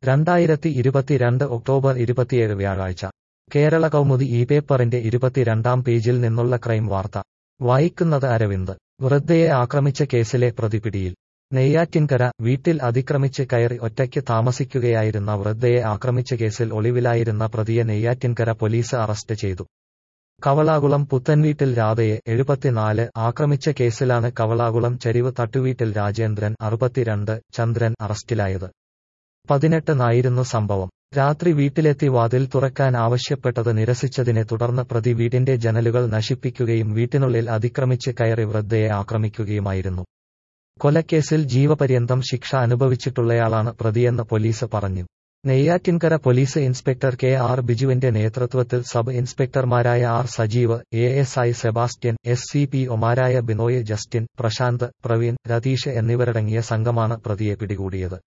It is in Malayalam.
രണ്ടായിരത്തി ഇരുപത്തിരണ്ട് ഒക്ടോബർ ഇരുപത്തിയേഴ് വ്യാഴാഴ്ച കേരള കൗമുദി ഈ പേപ്പറിന്റെ ഇരുപത്തിരണ്ടാം പേജിൽ നിന്നുള്ള ക്രൈം വാർത്ത വായിക്കുന്നത് അരവിന്ദ് വൃദ്ധയെ ആക്രമിച്ച കേസിലെ പ്രതി പിടിയിൽ നെയ്യാറ്റിൻകര വീട്ടിൽ അതിക്രമിച്ച് കയറി ഒറ്റയ്ക്ക് താമസിക്കുകയായിരുന്ന വൃദ്ധയെ ആക്രമിച്ച കേസിൽ ഒളിവിലായിരുന്ന പ്രതിയെ നെയ്യാറ്റിൻകര പോലീസ് അറസ്റ്റ് ചെയ്തു കവളാകുളം പുത്തൻവീട്ടിൽ രാധയെ എഴുപത്തിനാല് ആക്രമിച്ച കേസിലാണ് കവളാകുളം ചരിവ് തട്ടുവീട്ടിൽ രാജേന്ദ്രൻ അറുപത്തിരണ്ട് ചന്ദ്രൻ അറസ്റ്റിലായത് പതിനെട്ടിനായിരുന്നു സംഭവം രാത്രി വീട്ടിലെത്തി വാതിൽ തുറക്കാൻ ആവശ്യപ്പെട്ടത് നിരസിച്ചതിനെ തുടർന്ന് പ്രതി വീടിന്റെ ജനലുകൾ നശിപ്പിക്കുകയും വീട്ടിനുള്ളിൽ അതിക്രമിച്ച് കയറി വൃദ്ധയെ ആക്രമിക്കുകയുമായിരുന്നു കൊലക്കേസിൽ ജീവപര്യന്തം ശിക്ഷ അനുഭവിച്ചിട്ടുള്ളയാളാണ് പ്രതിയെന്ന് പോലീസ് പറഞ്ഞു Neyyattinkara police inspector K R ബിജുവിന്റെ നേതൃത്വത്തിൽ സബ് ഇൻസ്പെക്ടർമാരായ R Sajeev A S I Sebastian S C P ഒമാരായ ബിനോയ് ജസ്റ്റിൻ പ്രശാന്ത് പ്രവീൺ രതീഷ് എന്നിവരടങ്ങിയ സംഘമാണ് പ്രതിയെ പിടികൂടിയത്